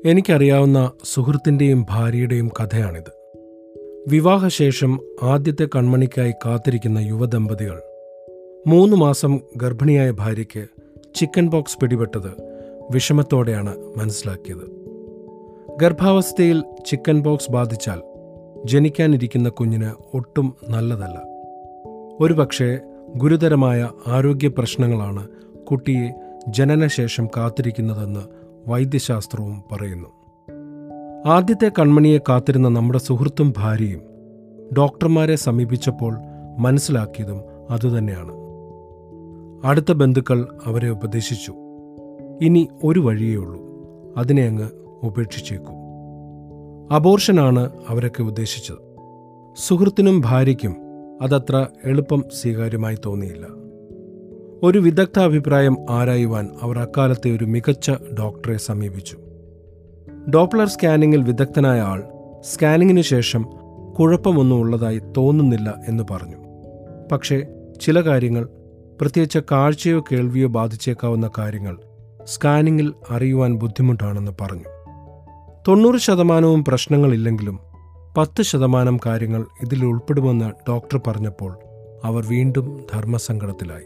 എനിക്കറിയാവുന്ന സുഹൃത്തിൻ്റെയും ഭാര്യയുടെയും കഥയാണിത് വിവാഹശേഷം ആദ്യത്തെ കൺമണിക്കായി കാത്തിരിക്കുന്ന യുവദമ്പതികൾ മൂന്ന് മാസം ഗർഭിണിയായ ഭാര്യയ്ക്ക് ചിക്കൻ പോക്സ് പിടിപെട്ടത് വിഷമത്തോടെയാണ് മനസ്സിലാക്കിയത് ഗർഭാവസ്ഥയിൽ ചിക്കൻ പോക്സ് ബാധിച്ചാൽ ജനിക്കാനിരിക്കുന്ന കുഞ്ഞിന് ഒട്ടും നല്ലതല്ല ഒരുപക്ഷെ ഗുരുതരമായ ആരോഗ്യ പ്രശ്നങ്ങളാണ് കുട്ടിയെ ജനനശേഷം കാത്തിരിക്കുന്നതെന്ന് വൈദ്യശാസ്ത്രവും പറയുന്നു ആദ്യത്തെ കൺമണിയെ കാത്തിരുന്ന നമ്മുടെ സുഹൃത്തും ഭാര്യയും ഡോക്ടർമാരെ സമീപിച്ചപ്പോൾ മനസ്സിലാക്കിയതും അതുതന്നെയാണ് അടുത്ത ബന്ധുക്കൾ അവരെ ഉപദേശിച്ചു ഇനി ഒരു വഴിയേ ഉള്ളൂ അതിനെ അങ്ങ് ഉപേക്ഷിച്ചേക്കൂ അബോർഷനാണ് അവരൊക്കെ ഉദ്ദേശിച്ചത് സുഹൃത്തിനും ഭാര്യയ്ക്കും അതത്ര എളുപ്പം സ്വീകാര്യമായി തോന്നിയില്ല ഒരു വിദഗ്ധ അഭിപ്രായം ആരായുവാൻ അവർ അക്കാലത്തെ ഒരു മികച്ച ഡോക്ടറെ സമീപിച്ചു ഡോപ്ലർ സ്കാനിങ്ങിൽ വിദഗ്ധനായ ആൾ സ്കാനിങ്ങിന് ശേഷം കുഴപ്പമൊന്നും ഉള്ളതായി തോന്നുന്നില്ല എന്ന് പറഞ്ഞു പക്ഷേ ചില കാര്യങ്ങൾ പ്രത്യേകിച്ച് കാഴ്ചയോ കേൾവിയോ ബാധിച്ചേക്കാവുന്ന കാര്യങ്ങൾ സ്കാനിങ്ങിൽ അറിയുവാൻ ബുദ്ധിമുട്ടാണെന്ന് പറഞ്ഞു തൊണ്ണൂറ് ശതമാനവും പ്രശ്നങ്ങളില്ലെങ്കിലും പത്ത് ശതമാനം കാര്യങ്ങൾ ഇതിൽ ഉൾപ്പെടുമെന്ന് ഡോക്ടർ പറഞ്ഞപ്പോൾ അവർ വീണ്ടും ധർമ്മസങ്കടത്തിലായി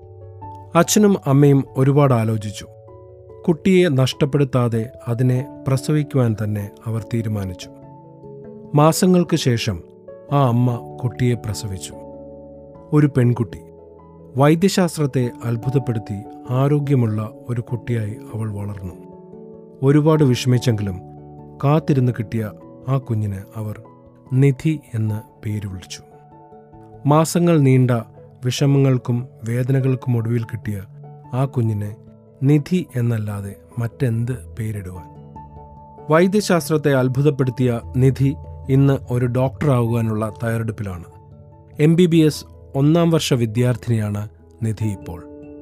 അച്ഛനും അമ്മയും ഒരുപാട് ആലോചിച്ചു കുട്ടിയെ നഷ്ടപ്പെടുത്താതെ അതിനെ പ്രസവിക്കുവാൻ തന്നെ അവർ തീരുമാനിച്ചു മാസങ്ങൾക്ക് ശേഷം ആ അമ്മ കുട്ടിയെ പ്രസവിച്ചു ഒരു പെൺകുട്ടി വൈദ്യശാസ്ത്രത്തെ അത്ഭുതപ്പെടുത്തി ആരോഗ്യമുള്ള ഒരു കുട്ടിയായി അവൾ വളർന്നു ഒരുപാട് വിഷമിച്ചെങ്കിലും കാത്തിരുന്ന് കിട്ടിയ ആ കുഞ്ഞിന് അവർ നിധി എന്ന് പേര് വിളിച്ചു മാസങ്ങൾ നീണ്ട വിഷമങ്ങൾക്കും വേദനകൾക്കും ഒടുവിൽ കിട്ടിയ ആ കുഞ്ഞിനെ നിധി എന്നല്ലാതെ മറ്റെന്ത് പേരിടുവാൻ വൈദ്യശാസ്ത്രത്തെ അത്ഭുതപ്പെടുത്തിയ നിധി ഇന്ന് ഒരു ഡോക്ടറാകുവാനുള്ള തയ്യാറെടുപ്പിലാണ് എം ബി ബി എസ് ഒന്നാം വർഷ വിദ്യാർത്ഥിനിയാണ് നിധി ഇപ്പോൾ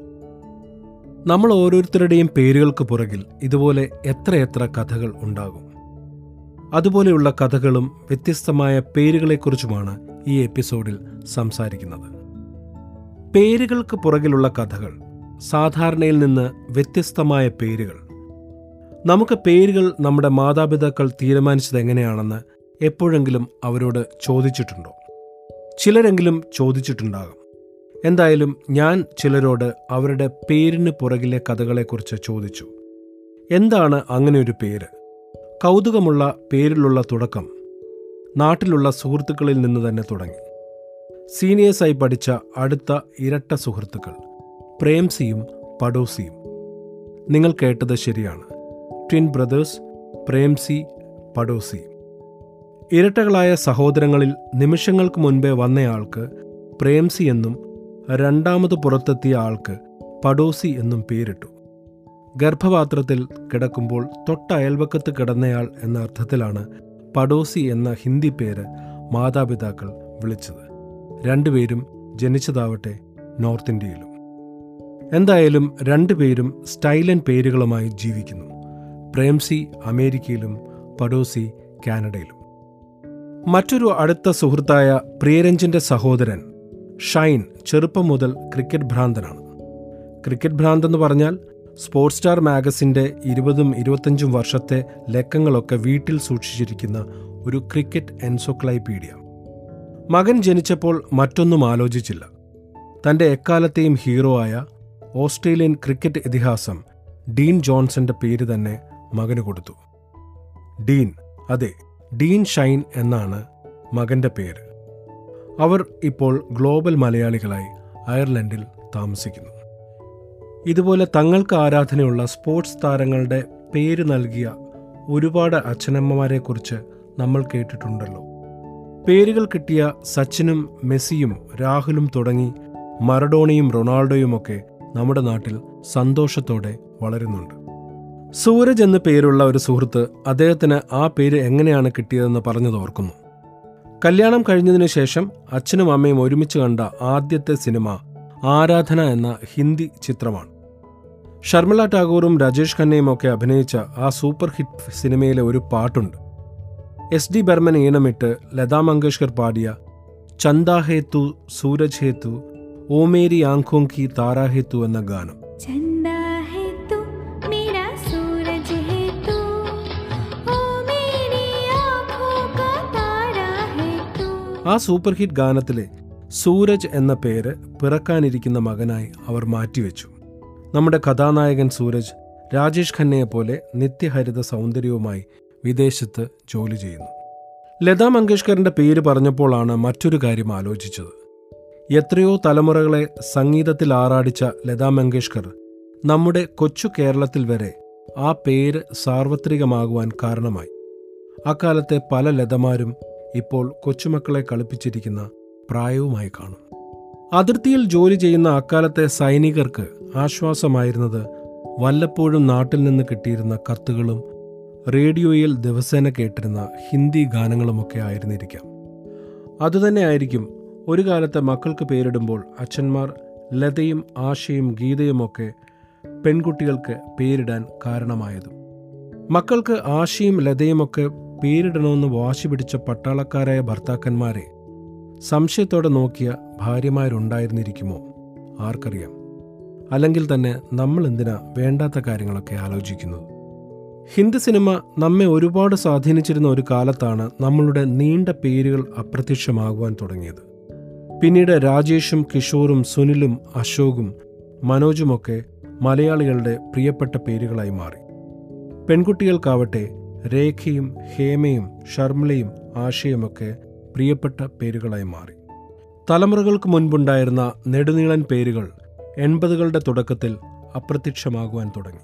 നമ്മൾ ഓരോരുത്തരുടെയും പേരുകൾക്ക് പുറകിൽ ഇതുപോലെ എത്രയെത്ര കഥകൾ ഉണ്ടാകും അതുപോലെയുള്ള കഥകളും വ്യത്യസ്തമായ പേരുകളെക്കുറിച്ചുമാണ് ഈ എപ്പിസോഡിൽ സംസാരിക്കുന്നത് പേരുകൾക്ക് പുറകിലുള്ള കഥകൾ സാധാരണയിൽ നിന്ന് വ്യത്യസ്തമായ പേരുകൾ നമുക്ക് പേരുകൾ നമ്മുടെ മാതാപിതാക്കൾ തീരുമാനിച്ചത് എങ്ങനെയാണെന്ന് എപ്പോഴെങ്കിലും അവരോട് ചോദിച്ചിട്ടുണ്ടോ ചിലരെങ്കിലും ചോദിച്ചിട്ടുണ്ടാകും എന്തായാലും ഞാൻ ചിലരോട് അവരുടെ പേരിന് പുറകിലെ കഥകളെക്കുറിച്ച് ചോദിച്ചു എന്താണ് അങ്ങനെ ഒരു പേര് കൗതുകമുള്ള പേരിലുള്ള തുടക്കം നാട്ടിലുള്ള സുഹൃത്തുക്കളിൽ നിന്ന് തന്നെ തുടങ്ങി സീനിയേഴ്സായി പഠിച്ച അടുത്ത ഇരട്ട സുഹൃത്തുക്കൾ പ്രേംസിയും പഡോസിയും നിങ്ങൾ കേട്ടത് ശരിയാണ് ട്വിൻ ബ്രദേഴ്സ് പ്രേംസി പഡോസി ഇരട്ടകളായ സഹോദരങ്ങളിൽ നിമിഷങ്ങൾക്ക് മുൻപേ വന്നയാൾക്ക് പ്രേംസി എന്നും രണ്ടാമത് പുറത്തെത്തിയ ആൾക്ക് പഡോസി എന്നും പേരിട്ടു ഗർഭപാത്രത്തിൽ കിടക്കുമ്പോൾ തൊട്ട അയൽവക്കത്ത് കിടന്നയാൾ എന്ന അർത്ഥത്തിലാണ് പഡോസി എന്ന ഹിന്ദി പേര് മാതാപിതാക്കൾ വിളിച്ചത് രണ്ടുപേരും ജനിച്ചതാവട്ടെ നോർത്ത് ഇന്ത്യയിലും എന്തായാലും രണ്ടുപേരും സ്റ്റൈലൻ പേരുകളുമായി ജീവിക്കുന്നു പ്രേംസി അമേരിക്കയിലും പഡോസി കാനഡയിലും മറ്റൊരു അടുത്ത സുഹൃത്തായ പ്രിയരഞ്ജിന്റെ സഹോദരൻ ഷൈൻ ചെറുപ്പം മുതൽ ക്രിക്കറ്റ് ഭ്രാന്തനാണ് ക്രിക്കറ്റ് ഭ്രാന്തെന്ന് പറഞ്ഞാൽ സ്പോർട്സ് സ്റ്റാർ മാഗസിന്റെ ഇരുപതും ഇരുപത്തഞ്ചും വർഷത്തെ ലക്കങ്ങളൊക്കെ വീട്ടിൽ സൂക്ഷിച്ചിരിക്കുന്ന ഒരു ക്രിക്കറ്റ് എൻസോക്ലൈപീഡിയ മകൻ ജനിച്ചപ്പോൾ മറ്റൊന്നും ആലോചിച്ചില്ല തന്റെ എക്കാലത്തെയും ഹീറോ ആയ ഓസ്ട്രേലിയൻ ക്രിക്കറ്റ് ഇതിഹാസം ഡീൻ ജോൺസന്റെ പേര് തന്നെ മകന് കൊടുത്തു ഡീൻ അതെ ഡീൻ ഷൈൻ എന്നാണ് മകന്റെ പേര് അവർ ഇപ്പോൾ ഗ്ലോബൽ മലയാളികളായി അയർലൻഡിൽ താമസിക്കുന്നു ഇതുപോലെ തങ്ങൾക്ക് ആരാധനയുള്ള സ്പോർട്സ് താരങ്ങളുടെ പേര് നൽകിയ ഒരുപാട് അച്ഛനമ്മമാരെക്കുറിച്ച് നമ്മൾ കേട്ടിട്ടുണ്ടല്ലോ പേരുകൾ കിട്ടിയ സച്ചിനും മെസ്സിയും രാഹുലും തുടങ്ങി മറഡോണയും റൊണാൾഡോയുമൊക്കെ നമ്മുടെ നാട്ടിൽ സന്തോഷത്തോടെ വളരുന്നുണ്ട് സൂരജ് എന്ന് പേരുള്ള ഒരു സുഹൃത്ത് അദ്ദേഹത്തിന് ആ പേര് എങ്ങനെയാണ് കിട്ടിയതെന്ന് പറഞ്ഞത് ഓർക്കുന്നു കല്യാണം കഴിഞ്ഞതിനു ശേഷം അച്ഛനും അമ്മയും ഒരുമിച്ച് കണ്ട ആദ്യത്തെ സിനിമ ആരാധന എന്ന ഹിന്ദി ചിത്രമാണ് ഷർമിള ടാഗോറും രാജേഷ് ഖന്നയും ഒക്കെ അഭിനയിച്ച ആ സൂപ്പർ ഹിറ്റ് സിനിമയിലെ ഒരു പാട്ടുണ്ട് എസ് ഡി ബർമൻ ഈണമിട്ട് ലതാ മങ്കേഷ്കർ പാടിയ ചന്ദാ ഹേതു സൂരജ് ഹേതു ഓമേരി ആംഖോं की താരാ ഹേതു എന്ന ഗാനം चंदा है तू मेरा सूरज है तू ആ സൂപ്പർ ഹിറ്റ് ഗാനത്തിലെ സൂരജ് എന്ന പേര് പിറക്കാനിരിക്കുന്ന മകനായി അവർ മാറ്റിവെച്ചു നമ്മുടെ കഥാനായകൻ സൂരജ് രാജേഷ് ഖന്നയെ പോലെ നിത്യഹരിത സൗന്ദര്യവുമായി വിദേശത്ത് ജോലി ചെയ്യുന്നു ലതാ മങ്കേഷ്കറിന്റെ പേര് പറഞ്ഞപ്പോഴാണ് മറ്റൊരു കാര്യം ആലോചിച്ചത് എത്രയോ തലമുറകളെ സംഗീതത്തിൽ ആറാടിച്ച ലതാ മങ്കേഷ്കർ നമ്മുടെ കൊച്ചു കേരളത്തിൽ വരെ ആ പേര് സാർവത്രികമാകുവാൻ കാരണമായി അക്കാലത്തെ പല ലതമാരും ഇപ്പോൾ കൊച്ചുമക്കളെ കളിപ്പിച്ചിരിക്കുന്ന പ്രായവുമായി കാണും അതിർത്തിയിൽ ജോലി ചെയ്യുന്ന അക്കാലത്തെ സൈനികർക്ക് ആശ്വാസമായിരുന്നത് വല്ലപ്പോഴും നാട്ടിൽ നിന്ന് കിട്ടിയിരുന്ന കത്തുകളും റേഡിയോയിൽ ദിവസേന കേട്ടിരുന്ന ഹിന്ദി ഗാനങ്ങളുമൊക്കെ ആയിരുന്നിരിക്കാം അതുതന്നെയായിരിക്കും ഒരു കാലത്ത് മക്കൾക്ക് പേരിടുമ്പോൾ അച്ഛന്മാർ ലതയും ആശയും ഗീതയുമൊക്കെ പെൺകുട്ടികൾക്ക് പേരിടാൻ കാരണമായതും മക്കൾക്ക് ആശയും ലതയുമൊക്കെ പേരിടണമെന്ന് വാശി പിടിച്ച പട്ടാളക്കാരായ ഭർത്താക്കന്മാരെ സംശയത്തോടെ നോക്കിയ ഭാര്യമാരുണ്ടായിരുന്നിരിക്കുമോ ആർക്കറിയാം അല്ലെങ്കിൽ തന്നെ നമ്മൾ എന്തിനാ വേണ്ടാത്ത കാര്യങ്ങളൊക്കെ ആലോചിക്കുന്നത് ഹിന്ദി സിനിമ നമ്മെ ഒരുപാട് സ്വാധീനിച്ചിരുന്ന ഒരു കാലത്താണ് നമ്മളുടെ നീണ്ട പേരുകൾ അപ്രത്യക്ഷമാകുവാൻ തുടങ്ങിയത് പിന്നീട് രാജേഷും കിഷോറും സുനിലും അശോകും മനോജുമൊക്കെ മലയാളികളുടെ പ്രിയപ്പെട്ട പേരുകളായി മാറി പെൺകുട്ടികൾക്കാവട്ടെ രേഖയും ഹേമയും ഷർമിളയും ആശയുമൊക്കെ പ്രിയപ്പെട്ട പേരുകളായി മാറി തലമുറകൾക്ക് മുൻപുണ്ടായിരുന്ന നെടുനീളൻ പേരുകൾ എൺപതുകളുടെ തുടക്കത്തിൽ അപ്രത്യക്ഷമാകുവാൻ തുടങ്ങി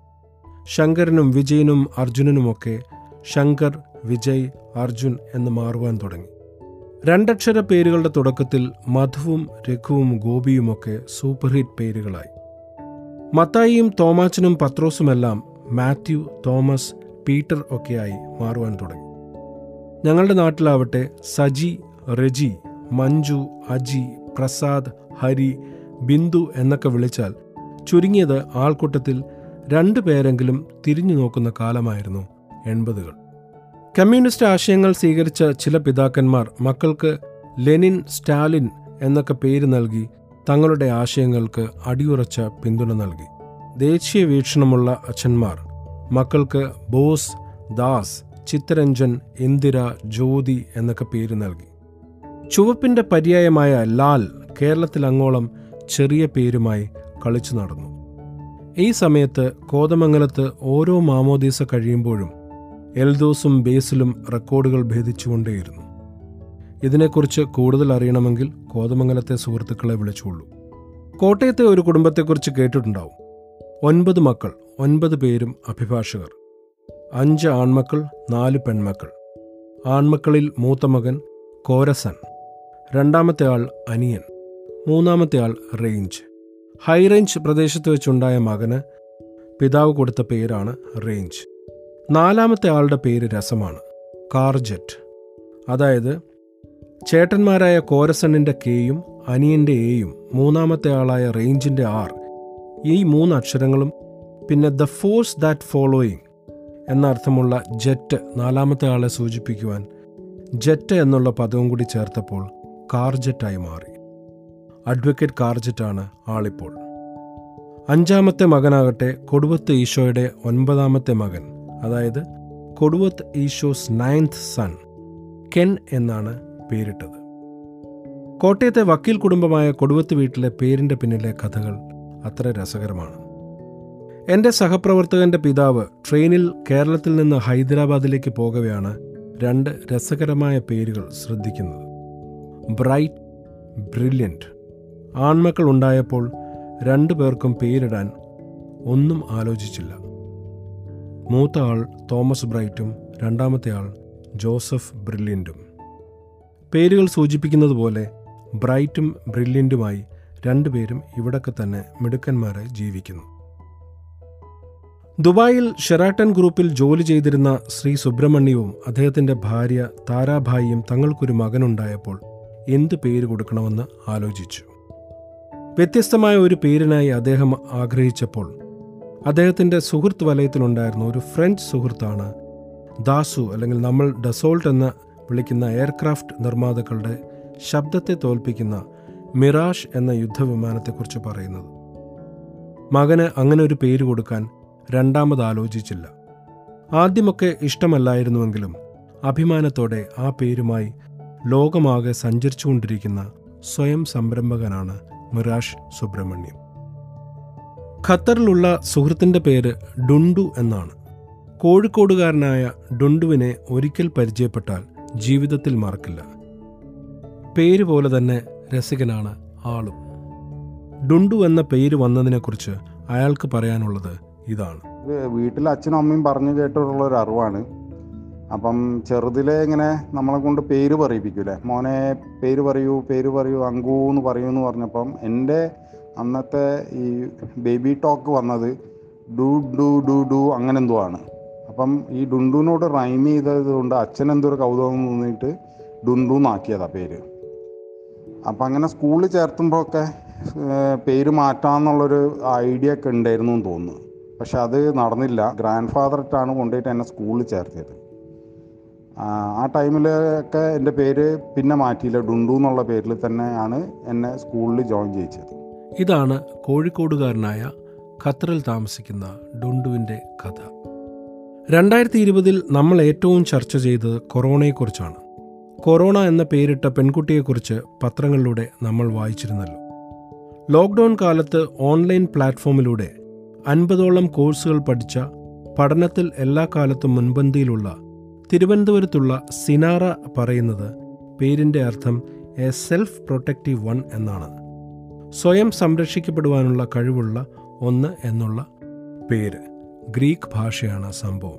ശങ്കരനും വിജയനും അർജുനനുമൊക്കെ ശങ്കർ വിജയ് അർജുൻ എന്ന് മാറുവാൻ തുടങ്ങി രണ്ടക്ഷര പേരുകളുടെ തുടക്കത്തിൽ മധുവും രഘുവും ഗോപിയുമൊക്കെ സൂപ്പർ ഹിറ്റ് പേരുകളായി മത്തായിയും തോമാച്ചനും പത്രോസുമെല്ലാം മാത്യു തോമസ് പീറ്റർ ഒക്കെയായി മാറുവാൻ തുടങ്ങി ഞങ്ങളുടെ നാട്ടിലാവട്ടെ സജി റെജി മഞ്ജു അജി പ്രസാദ് ഹരി ബിന്ദു എന്നൊക്കെ വിളിച്ചാൽ ചുരുങ്ങിയത് ആൾക്കൂട്ടത്തിൽ രണ്ടു പേരെങ്കിലും തിരിഞ്ഞു നോക്കുന്ന കാലമായിരുന്നു എൺപതുകൾ കമ്മ്യൂണിസ്റ്റ് ആശയങ്ങൾ സ്വീകരിച്ച ചില പിതാക്കന്മാർ മക്കൾക്ക് ലെനിൻ സ്റ്റാലിൻ എന്നൊക്കെ പേര് നൽകി തങ്ങളുടെ ആശയങ്ങൾക്ക് അടിയുറച്ച പിന്തുണ നൽകി ദേശീയ വീക്ഷണമുള്ള അച്ഛന്മാർ മക്കൾക്ക് ബോസ് ദാസ് ചിത്തരഞ്ജൻ ഇന്ദിര ജ്യോതി എന്നൊക്കെ പേര് നൽകി ചുവപ്പിന്റെ പര്യായമായ ലാൽ കേരളത്തിലങ്ങോളം ചെറിയ പേരുമായി കളിച്ചു നടന്നു ഈ സമയത്ത് കോതമംഗലത്ത് ഓരോ മാമോദീസ കഴിയുമ്പോഴും എൽദോസും ബേസിലും റെക്കോർഡുകൾ ഭേദിച്ചുകൊണ്ടേയിരുന്നു ഇതിനെക്കുറിച്ച് കൂടുതൽ അറിയണമെങ്കിൽ കോതമംഗലത്തെ സുഹൃത്തുക്കളെ വിളിച്ചുള്ളൂ കോട്ടയത്തെ ഒരു കുടുംബത്തെക്കുറിച്ച് കേട്ടിട്ടുണ്ടാവും ഒൻപത് മക്കൾ ഒൻപത് പേരും അഭിഭാഷകർ അഞ്ച് ആൺമക്കൾ നാല് പെൺമക്കൾ ആൺമക്കളിൽ മൂത്ത മകൻ കോരസൻ രണ്ടാമത്തെ ആൾ അനിയൻ മൂന്നാമത്തെ ആൾ റേഞ്ച് ഹൈ റേഞ്ച് പ്രദേശത്ത് വെച്ചുണ്ടായ മകന് പിതാവ് കൊടുത്ത പേരാണ് റേഞ്ച് നാലാമത്തെ ആളുടെ പേര് രസമാണ് കാർജറ്റ് അതായത് ചേട്ടന്മാരായ കോരസണിൻ്റെ കെയും അനിയൻ്റെ എയും മൂന്നാമത്തെ ആളായ റേഞ്ചിൻ്റെ ആർ ഈ മൂന്ന് അക്ഷരങ്ങളും പിന്നെ ദ ഫോഴ്സ് ദാറ്റ് ഫോളോയിങ് എന്ന അർത്ഥമുള്ള ജെറ്റ് നാലാമത്തെ ആളെ സൂചിപ്പിക്കുവാൻ ജെറ്റ് എന്നുള്ള പദവും കൂടി ചേർത്തപ്പോൾ കാർജറ്റായി മാറി അഡ്വക്കേറ്റ് കാർജറ്റാണ് ആളിപ്പോൾ അഞ്ചാമത്തെ മകനാകട്ടെ കൊടുവത്ത് ഈശോയുടെ ഒൻപതാമത്തെ മകൻ അതായത് Koduvath Isho's ninth son Ken എന്നാണ് പേരിട്ടത് കോട്ടയത്തെ വക്കീൽ കുടുംബമായ കൊടുവത്ത് വീട്ടിലെ പേരിന്റെ പിന്നിലെ കഥകൾ അത്ര രസകരമാണ് എൻ്റെ സഹപ്രവർത്തകന്റെ പിതാവ് ട്രെയിനിൽ കേരളത്തിൽ നിന്ന് ഹൈദരാബാദിലേക്ക് പോകവെയാണ് രണ്ട് രസകരമായ പേരുകൾ ശ്രദ്ധിക്കുന്നത് ബ്രൈറ്റ് ബ്രില്യൻറ്റ് ആൺമക്കൾ ഉണ്ടായപ്പോൾ രണ്ടു പേർക്കും പേരിടാൻ ഒന്നും ആലോചിച്ചില്ല മൂത്ത ആൾ തോമസ് ബ്രൈറ്റും രണ്ടാമത്തെ ആൾ ജോസഫ് ബ്രില്യൻറ്റും പേരുകൾ സൂചിപ്പിക്കുന്നത് പോലെ ബ്രൈറ്റും ബ്രില്യൻറ്റുമായി രണ്ടുപേരും ഇവിടൊക്കെ തന്നെ മിടുക്കന്മാരായി ജീവിക്കുന്നു ദുബായിൽ ഷെറാട്ടൻ ഗ്രൂപ്പിൽ ജോലി ചെയ്തിരുന്ന ശ്രീ സുബ്രഹ്മണ്യവും അദ്ദേഹത്തിന്റെ ഭാര്യ താരാഭായിയും തങ്ങൾക്കൊരു മകനുണ്ടായപ്പോൾ എന്ത് പേര് കൊടുക്കണമെന്ന് ആലോചിച്ചു വ്യത്യസ്തമായ ഒരു പേരിനായി അദ്ദേഹം ആഗ്രഹിച്ചപ്പോൾ അദ്ദേഹത്തിന്റെ സുഹൃത്ത് വലയത്തിലുണ്ടായിരുന്ന ഒരു ഫ്രഞ്ച് സുഹൃത്താണ് ദാസു അല്ലെങ്കിൽ നമ്മൾ ഡസോൾട്ട് എന്ന് വിളിക്കുന്ന എയർക്രാഫ്റ്റ് നിർമ്മാതാക്കളുടെ ശബ്ദത്തെ തോൽപ്പിക്കുന്ന മിറാഷ് എന്ന യുദ്ധവിമാനത്തെക്കുറിച്ച് പറയുന്നത് മകന് അങ്ങനെ ഒരു പേര് കൊടുക്കാൻ രണ്ടാമത് ആലോചിച്ചില്ല ആദ്യമൊക്കെ ഇഷ്ടമല്ലായിരുന്നുവെങ്കിലും അഭിമാനത്തോടെ ആ പേരുമായി ലോകമാകെ സഞ്ചരിച്ചുകൊണ്ടിരിക്കുന്ന സ്വയം സംരംഭകനാണ് മിറാഷ് സുബ്രഹ്മണ്യം ഖത്തറിലുള്ള സുഹൃത്തിൻ്റെ പേര് ഡുണ്ടു എന്നാണ് കോഴിക്കോടുകാരനായ ഡുണ്ടുവിനെ ഒരിക്കൽ പരിചയപ്പെട്ടാൽ ജീവിതത്തിൽ മറക്കില്ല പേര് പോലെ തന്നെ രസികനാണ് ആളും ഡുണ്ടു എന്ന പേര് വന്നതിനെക്കുറിച്ച് അയാൾക്ക് പറയാനുള്ളത് ഇതാണ് വീട്ടിൽ അച്ഛനും അമ്മയും പറഞ്ഞു കേട്ടിട്ടുള്ള ഒരു അറിവാണ് അപ്പം ചെറുതിലെ ഇങ്ങനെ നമ്മളെ കൊണ്ട് പേര് പറയിപ്പിക്കൂലേ മോനെ പേര് പറയൂ പേര് പറയൂ അങ്കു എന്ന് പറയൂ എന്ന് പറഞ്ഞപ്പം എൻ്റെ അന്നത്തെ ഈ ബേബി ടോക്ക് വന്നത് ഡു ഡു ഡു ഡു അങ്ങനെ എന്തോ ആണ് അപ്പം ഈ ഡുണ്ടുവിനോട് റൈം ചെയ്തത് കൊണ്ട് അച്ഛൻ എന്തോ ഒരു കൗതുകം തോന്നിയിട്ട് ഡുണ്ടു എന്നാക്കിയതാ പേര് അപ്പം അങ്ങനെ സ്കൂളിൽ ചേർത്തുമ്പോഴൊക്കെ ഏഹ്, പേര് മാറ്റാമെന്നുള്ളൊരു ഐഡിയ ഒക്കെ ഉണ്ടായിരുന്നു എന്ന് തോന്നുന്നു പക്ഷെ അത് നടന്നില്ല ഗ്രാൻഡ് ഫാദറായിട്ടാണ് കൊണ്ടുപോയിട്ട് എന്നെ സ്കൂളിൽ ചേർത്തിയത് ആ, ആ ടൈമിലൊക്കെ എൻ്റെ പേര് പിന്നെ മാറ്റിയില്ല ഡുണ്ടു എന്നുള്ള പേരിൽ തന്നെയാണ് എന്നെ സ്കൂളിൽ ജോയിൻ ചെയ്യിച്ചത് ഇതാണ് കോഴിക്കോടുകാരനായ ഖത്തറിൽ താമസിക്കുന്ന ഡുണ്ടുവിൻ്റെ കഥ രണ്ടായിരത്തി ഇരുപതിൽ നമ്മൾ ഏറ്റവും ചർച്ച ചെയ്തത് കൊറോണയെക്കുറിച്ചാണ് കൊറോണ എന്ന പേരിട്ട പെൺകുട്ടിയെക്കുറിച്ച് പത്രങ്ങളിലൂടെ നമ്മൾ വായിച്ചിരുന്നല്ലോ ലോക്ക്ഡൗൺ കാലത്ത് ഓൺലൈൻ പ്ലാറ്റ്ഫോമിലൂടെ അൻപതോളം കോഴ്സുകൾ പഠിച്ച പഠനത്തിൽ എല്ലാ കാലത്തും മുൻപന്തിയിലുള്ള തിരുവനന്തപുരത്തുള്ള സിനാറ പറയുന്നത് പേരിൻ്റെ അർത്ഥം എ സെൽഫ് പ്രൊട്ടക്റ്റീവ് വൺ എന്നാണ് സ്വയം സംരക്ഷിക്കപ്പെടുവാനുള്ള കഴിവുള്ള ഒന്ന് എന്നുള്ള പേര് ഗ്രീക്ക് ഭാഷയാണ് സംഭവം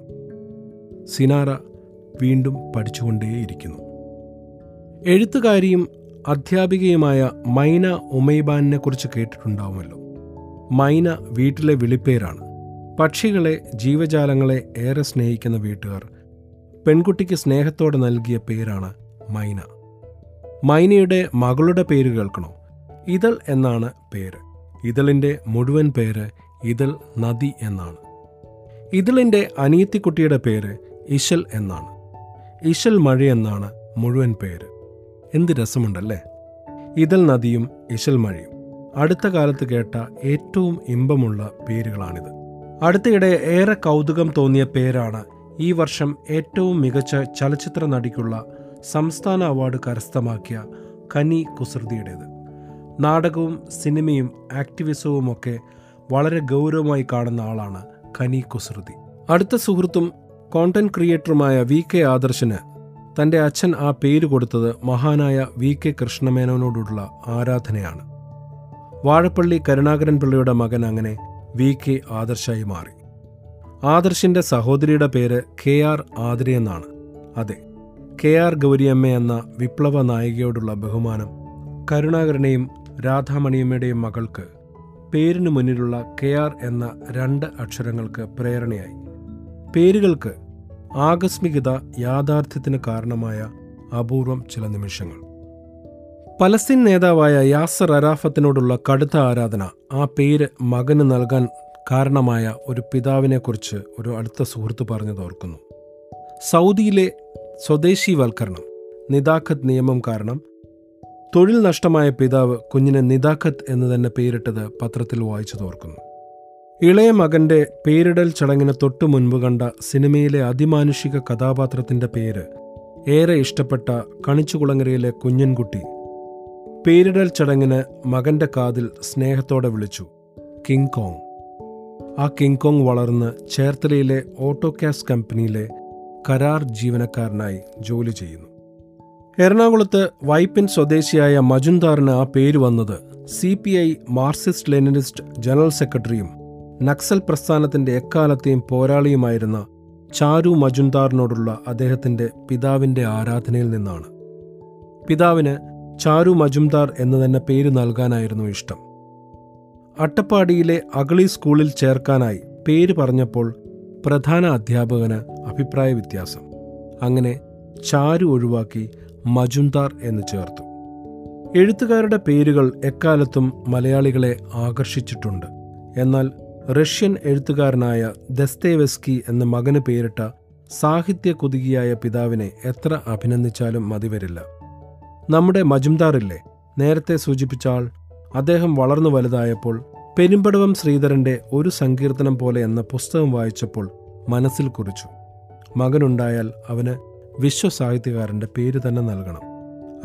സിനാറ വീണ്ടും പഠിച്ചുകൊണ്ടേയിരിക്കുന്നു എഴുത്തുകാരിയും അധ്യാപികയുമായ മൈന ഉമൈബാനിനെ കുറിച്ച് കേട്ടിട്ടുണ്ടാവുമല്ലോ മൈന വീട്ടിലെ വിളിപ്പേരാണ് പക്ഷികളെ ജീവജാലങ്ങളെ ഏറെ സ്നേഹിക്കുന്ന വീട്ടുകാർ പെൺകുട്ടിക്ക് സ്നേഹത്തോടെ നൽകിയ പേരാണ് മൈന മൈനയുടെ മകളുടെ പേര് കേൾക്കണോ ഇതൾ എന്നാണ് പേര് ഇതളിൻ്റെ മുഴുവൻ പേര് ഇതൾ നദി എന്നാണ് ഇതളിൻ്റെ അനിയത്തിക്കുട്ടിയുടെ പേര് ഇശൽ എന്നാണ് ഇശൽ മഴ എന്നാണ് മുഴുവൻ പേര് എന്ത് രസമുണ്ടല്ലേ ഇതൾ നദിയും ഇശൽ മഴയും അടുത്ത കാലത്ത് കേട്ട ഏറ്റവും ഇമ്പമുള്ള പേരുകളാണിത് അടുത്തിടെ ഏറെ കൗതുകം തോന്നിയ പേരാണ് ഈ വർഷം ഏറ്റവും മികച്ച ചലച്ചിത്ര നടിക്കുള്ള സംസ്ഥാന അവാർഡ് കരസ്ഥമാക്കിയ കനി കുസൃതിയുടേത് നാടകവും സിനിമയും ആക്ടിവിസവും ഒക്കെ വളരെ ഗൗരവമായി കാണുന്ന ആളാണ് കനി കുസൃതി അടുത്ത സുഹൃത്തും കോണ്ടന്റ് ക്രിയേറ്ററുമായ വി കെ ആദർശന് തന്റെ അച്ഛൻ ആ പേര് കൊടുത്തത് മഹാനായ വി കെ കൃഷ്ണമേനോനോടുള്ള ആരാധനയാണ് വാഴപ്പള്ളി കരുണാകരൻ പിള്ളയുടെ മകൻ അങ്ങനെ വി കെ ആദർശായി മാറി ആദർശിന്റെ സഹോദരിയുടെ പേര് കെ ആർ ആതിര എന്നാണ് അതെ കെ ആർ ഗൗരിയമ്മ എന്ന വിപ്ലവ നായികയോടുള്ള ബഹുമാനം കരുണാകരനെയും രാധാമണിയമ്മയുടെയും മകൾക്ക് പേരിനു മുന്നിലുള്ള കെ ആർ എന്ന രണ്ട് അക്ഷരങ്ങൾക്ക് പ്രേരണയായി പേരുകൾക്ക് ആകസ്മികത യാഥാർത്ഥ്യത്തിന് കാരണമായ അപൂർവം ചില നിമിഷങ്ങൾ പലസ്തീൻ നേതാവായ യാസർ അറാഫത്തിനോടുള്ള കടുത്ത ആരാധന ആ പേര് മകന് നൽകാൻ കാരണമായ ഒരു പിതാവിനെക്കുറിച്ച് ഒരു അടുത്ത സുഹൃത്ത് പറഞ്ഞത് ഓർക്കുന്നു സൗദിയിലെ സ്വദേശീവൽക്കരണം നിദാഖത്ത് നിയമം കാരണം തൊഴിൽ നഷ്ടമായ പിതാവ് കുഞ്ഞിനെ നിദാഖത്ത് എന്ന് തന്നെ പേരിട്ടത് പത്രത്തിൽ വായിച്ചു തോർക്കുന്നു ഇളയ മകന്റെ പേരിടൽ ചടങ്ങിന് തൊട്ടു മുൻപ് കണ്ട സിനിമയിലെ അതിമാനുഷിക കഥാപാത്രത്തിന്റെ പേര് ഏറെ ഇഷ്ടപ്പെട്ട കണിച്ചുകുളങ്ങരയിലെ കുഞ്ഞൻകുട്ടി പേരിടൽ ചടങ്ങിന് മകന്റെ കാതിൽ സ്നേഹത്തോടെ വിളിച്ചു കിങ് കോങ് ആ കിങ് കോങ് വളർന്ന് ചേർത്തലയിലെ ഓട്ടോക്യാസ് കമ്പനിയിലെ കരാർ ജീവനക്കാരനായി ജോലി ചെയ്യുന്നു എറണാകുളത്ത് വൈപ്പിൻ സ്വദേശിയായ മജുംദാറിന് ആ പേര് വന്നത് C P I Marxist Leninist general സെക്രട്ടറിയും നക്സൽ പ്രസ്ഥാനത്തിന്റെ എക്കാലത്തെയും പോരാളിയുമായിരുന്ന ചാരു മജുംദാറിനോടുള്ള അദ്ദേഹത്തിന്റെ പിതാവിന്റെ ആരാധനയിൽ നിന്നാണ് പിതാവിന് ചാരു മജുംദാർ എന്ന് തന്നെ പേര് നൽകാനായിരുന്നു ഇഷ്ടം അട്ടപ്പാടിയിലെ അഗളി സ്കൂളിൽ ചേർക്കാനായി പേര് പറഞ്ഞപ്പോൾ പ്രധാന അധ്യാപകന് അഭിപ്രായ വ്യത്യാസം അങ്ങനെ ചാരു ഒഴിവാക്കി മജുംദാർ എന്ന് ചേർത്തു എഴുത്തുകാരുടെ പേരുകൾ എക്കാലത്തും മലയാളികളെ ആകർഷിച്ചിട്ടുണ്ട് എന്നാൽ റഷ്യൻ എഴുത്തുകാരനായ ദസ്തേവെസ്കി എന്ന മകന് പേരിട്ട സാഹിത്യ കുതുകിയായ പിതാവിനെ എത്ര അഭിനന്ദിച്ചാലും മതിവരില്ല നമ്മുടെ മജുംദാറില്ലേ നേരത്തെ സൂചിപ്പിച്ച ആൾ അദ്ദേഹം വളർന്നു വലുതായപ്പോൾ പെരുമ്പടവം ശ്രീധരന്റെ ഒരു സങ്കീർത്തനം പോലെ എന്ന പുസ്തകം വായിച്ചപ്പോൾ മനസ്സിൽ കുറിച്ചു മകനുണ്ടായാൽ അവന് വിശ്വസാഹിത്യകാരന്റെ പേര് തന്നെ നൽകണം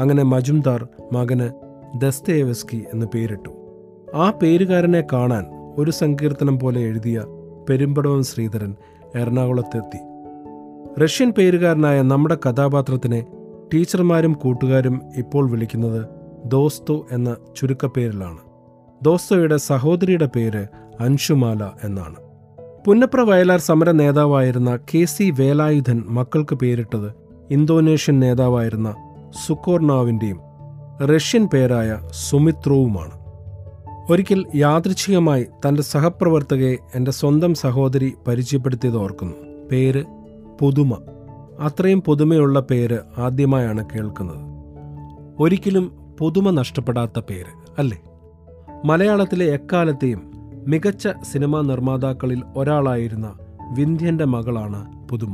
അങ്ങനെ മജുംദാർ മകന് ദസ്തയേവസ്കി എന്ന് പേരിട്ടു ആ പേരുകാരനെ കാണാൻ ഒരു സങ്കീർത്തനം പോലെ എഴുതിയ പെരുമ്പടവൻ ശ്രീധരൻ എറണാകുളത്തെത്തി റഷ്യൻ പേരുകാരനായ നമ്മുടെ കഥാപാത്രത്തിനെ ടീച്ചർമാരും കൂട്ടുകാരും ഇപ്പോൾ വിളിക്കുന്നത് ദോസ്തോ എന്ന ചുരുക്കപ്പേരിലാണ് ദോസ്തോയുടെ സഹോദരിയുടെ പേര് അൻഷുമാല എന്നാണ് പുന്നപ്ര വയലാർ സമര നേതാവായിരുന്ന കെ സി വേലായുധൻ മക്കൾക്ക് പേരിട്ടത് ഇന്തോനേഷ്യൻ നേതാവായിരുന്ന സുക്കോർണാവിൻ്റെയും റഷ്യൻ പേരായ സുമിത്രോവുമാണ് ഒരിക്കൽ യാദൃച്ഛികമായി തൻ്റെ സഹപ്രവർത്തകയെ എൻ്റെ സ്വന്തം സഹോദരി പരിചയപ്പെടുത്തിയത് ഓർക്കുന്നു പേര് പുതുമ അത്രയും പുതുമയുള്ള പേര് ആദ്യമായാണ് കേൾക്കുന്നത് ഒരിക്കലും പുതുമ നഷ്ടപ്പെടാത്ത പേര് അല്ലേ മലയാളത്തിലെ എക്കാലത്തെയും മികച്ച സിനിമാ നിർമ്മാതാക്കളിൽ ഒരാളായിരുന്ന വിന്ധ്യന്റെ മകളാണ് പുതുമ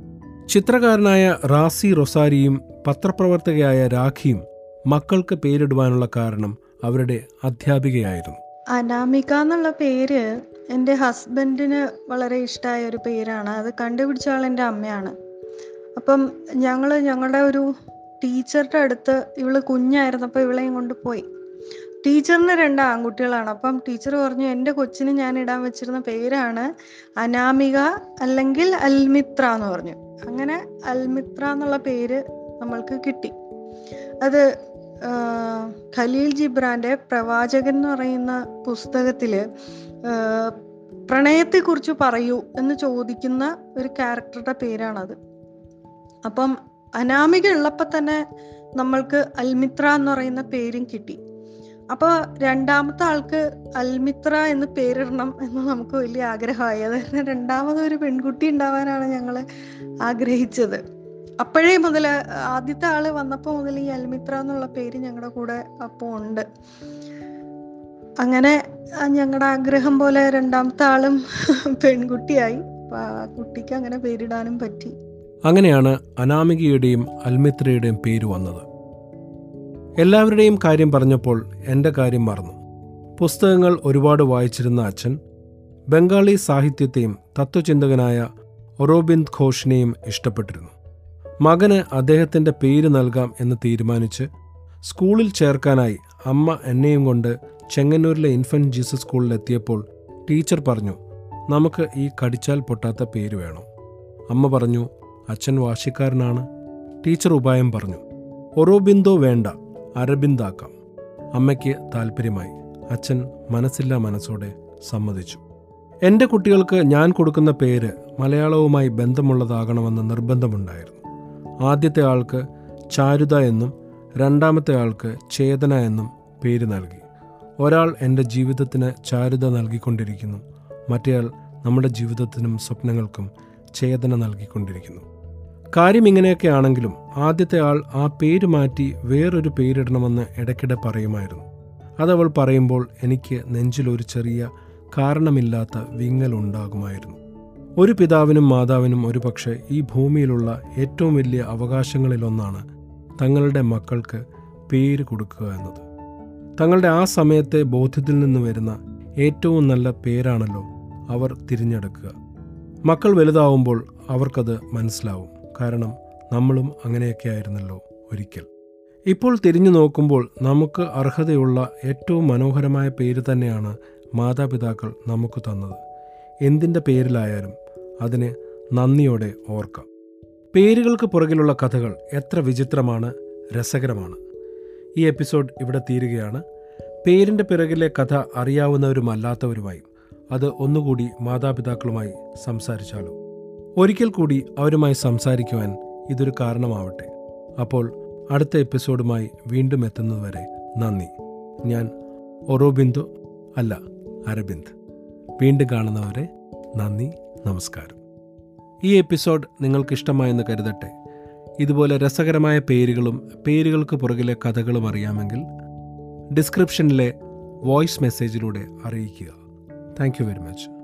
ചിത്രകാരനായ റാസി റൊസാരിയും പത്രപ്രവർത്തകയായ രാഖിയും മക്കൾക്ക് പേരിടുവാനുള്ള കാരണം അവരുടെ അധ്യാപികയായിരുന്നു അനാമിക എന്നുള്ള പേര് എൻ്റെ ഹസ്ബൻഡിന് വളരെ ഇഷ്ടമായ ഒരു പേരാണ് അത് കണ്ടുപിടിച്ച ആൾ എൻ്റെ അമ്മയാണ് അപ്പം ഞങ്ങൾ ഞങ്ങളുടെ ഒരു ടീച്ചറുടെ അടുത്ത് ഇവള് കുഞ്ഞായിരുന്നപ്പോൾ ഇവളെയും കൊണ്ട് പോയി ടീച്ചറിന് രണ്ട് ആൺകുട്ടികളാണ് അപ്പം ടീച്ചർ പറഞ്ഞു എൻ്റെ കൊച്ചിന് ഞാൻ ഇടാൻ വെച്ചിരുന്ന പേരാണ് അനാമിക അല്ലെങ്കിൽ അൽമിത്ര എന്ന് പറഞ്ഞു അങ്ങനെ അൽമിത്ര എന്നുള്ള പേര് നമ്മൾക്ക് കിട്ടി അത് ആഹ്, ഖലീൽ ജിബ്രാന്റെ പ്രവാചകൻ എന്ന് പറയുന്ന പുസ്തകത്തില് ആഹ്, പ്രണയത്തെക്കുറിച്ച് പറയൂ എന്ന് ചോദിക്കുന്ന ഒരു ക്യാരക്ടറുടെ പേരാണത് അപ്പം അനാമിക ഉള്ളപ്പോൾ തന്നെ നമ്മൾക്ക് അൽമിത്ര എന്ന് പറയുന്ന പേരും കിട്ടി അപ്പോൾ രണ്ടാമത്തെ ആൾക്ക് അൽമിത്ര എന്ന് പേരിടണം എന്ന് നമുക്ക് വലിയ ആഗ്രഹമായി അതായത് രണ്ടാമത് ഒരു പെൺകുട്ടി ഉണ്ടാവാനാണ് ഞങ്ങൾ ആഗ്രഹിച്ചത് അപ്പോഴേ മുതൽ ആദ്യത്തെ ആള് വന്നപ്പോൾ മുതൽ ഈ അൽമിത്ര എന്നുള്ള പേര് ഞങ്ങളുടെ കൂടെ അപ്പോൾ ഉണ്ട് അങ്ങനെ ഞങ്ങളുടെ ആഗ്രഹം പോലെ രണ്ടാമത്തെ ആളും പെൺകുട്ടിയായി അപ്പൊ ആ കുട്ടിക്ക് അങ്ങനെ പേരിടാനും പറ്റി അങ്ങനെയാണ് അനാമികയുടെയും അൽമിത്രയുടെയും പേര് വന്നത് എല്ലാവരുടെയും കാര്യം പറഞ്ഞപ്പോൾ എൻ്റെ കാര്യം മറന്നു പുസ്തകങ്ങൾ ഒരുപാട് വായിച്ചിരുന്ന അച്ഛൻ ബംഗാളി സാഹിത്യത്തെയും തത്വചിന്തകനായ ഒറോബിന്ദ് ഘോഷിനെയും ഇഷ്ടപ്പെട്ടിരുന്നു മകന് അദ്ദേഹത്തിൻ്റെ പേര് നൽകാം എന്ന് തീരുമാനിച്ച് സ്കൂളിൽ ചേർക്കാനായി അമ്മ എന്നെയും കൊണ്ട് ചെങ്ങന്നൂരിലെ ഇൻഫന്റ് ജീസസ് സ്കൂളിൽ എത്തിയപ്പോൾ ടീച്ചർ പറഞ്ഞു നമുക്ക് ഈ കടിച്ചാൽ പൊട്ടാത്ത പേര് വേണം അമ്മ പറഞ്ഞു അച്ഛൻ വാശിക്കാരനാണ് ടീച്ചർ ഉപായം പറഞ്ഞു ഒറോബിന്ദോ വേണ്ട അരബിന്ദാക്കാം അമ്മയ്ക്ക് താല്പര്യമായി അച്ഛൻ മനസ്സില്ലാ മനസ്സോടെ സമ്മതിച്ചു എൻ്റെ കുട്ടികൾക്ക് ഞാൻ കൊടുക്കുന്ന പേര് മലയാളവുമായി ബന്ധമുള്ളതാകണമെന്ന് നിർബന്ധമുണ്ടായിരുന്നു ആദ്യത്തെ ആൾക്ക് ചാരുത എന്നും രണ്ടാമത്തെ ആൾക്ക് ചേതന എന്നും പേര് നൽകി ഒരാൾ എൻ്റെ ജീവിതത്തിന് ചാരുത നൽകിക്കൊണ്ടിരിക്കുന്നു മറ്റേയാൾ നമ്മുടെ ജീവിതത്തിനും സ്വപ്നങ്ങൾക്കും ചേതന നൽകിക്കൊണ്ടിരിക്കുന്നു കാര്യം ഇങ്ങനെയൊക്കെ ആണെങ്കിലും ആദ്യത്തെ ആൾ ആ പേര് മാറ്റി വേറൊരു പേരിടണമെന്ന് ഇടയ്ക്കിടെ പറയുമായിരുന്നു അതവൾ പറയുമ്പോൾ എനിക്ക് നെഞ്ചിലൊരു ചെറിയ കാരണമില്ലാത്ത വിങ്ങൽ ഉണ്ടാകുമായിരുന്നു ഒരു പിതാവിനും മാതാവിനും ഒരുപക്ഷെ ഈ ഭൂമിയിലുള്ള ഏറ്റവും വലിയ അവകാശങ്ങളിലൊന്നാണ് തങ്ങളുടെ മക്കൾക്ക് പേര് കൊടുക്കുക എന്നത് തങ്ങളുടെ ആ സമയത്തെ ബോധ്യത്തിൽ നിന്ന് വരുന്ന ഏറ്റവും നല്ല പേരാണല്ലോ അവർ തിരഞ്ഞെടുക്കുക മക്കൾ വലുതാവുമ്പോൾ അവർക്കത് മനസ്സിലാവും കാരണം നമ്മളും അങ്ങനെയൊക്കെ ആയിരുന്നല്ലോ ഒരിക്കൽ ഇപ്പോൾ തിരിഞ്ഞു നോക്കുമ്പോൾ നമുക്ക് അർഹതയുള്ള ഏറ്റവും മനോഹരമായ പേര് തന്നെയാണ് മാതാപിതാക്കൾ നമുക്ക് തന്നത് എന്തിൻ്റെ പേരിലായാലും അതിനെ നന്ദിയോടെ ഓർക്കാം പേരുകൾക്ക് പുറകിലുള്ള കഥകൾ എത്ര വിചിത്രമാണ് രസകരമാണ് ഈ എപ്പിസോഡ് ഇവിടെ തീരുകയാണ് പേരിൻ്റെ പിറകിലെ കഥ അറിയാവുന്നവരുമല്ലാത്തവരുമായി അത് ഒന്നുകൂടി മാതാപിതാക്കളുമായി സംസാരിച്ചാലോ ഒരിക്കൽ കൂടി അവരുമായി സംസാരിക്കുവാൻ ഇതൊരു കാരണമാവട്ടെ അപ്പോൾ അടുത്ത എപ്പിസോഡുമായി വീണ്ടും എത്തുന്നതുവരെ നന്ദി ഞാൻ ഒറോബിന്ദു അല്ല അരബിന്ദ് വീണ്ടും കാണുന്നവരെ നന്ദി നമസ്കാരം ഈ എപ്പിസോഡ് നിങ്ങൾക്ക് ഇഷ്ടമായെന്ന് കരുതട്ടെ ഇതുപോലെ രസകരമായ പേരുകളും പേരുകൾക്ക് പുറകിലെ കഥകളും അറിയാമെങ്കിൽ ഡിസ്ക്രിപ്ഷനിലെ വോയിസ് മെസ്സേജിലൂടെ അറിയിക്കുക താങ്ക് യു വെരി മച്ച്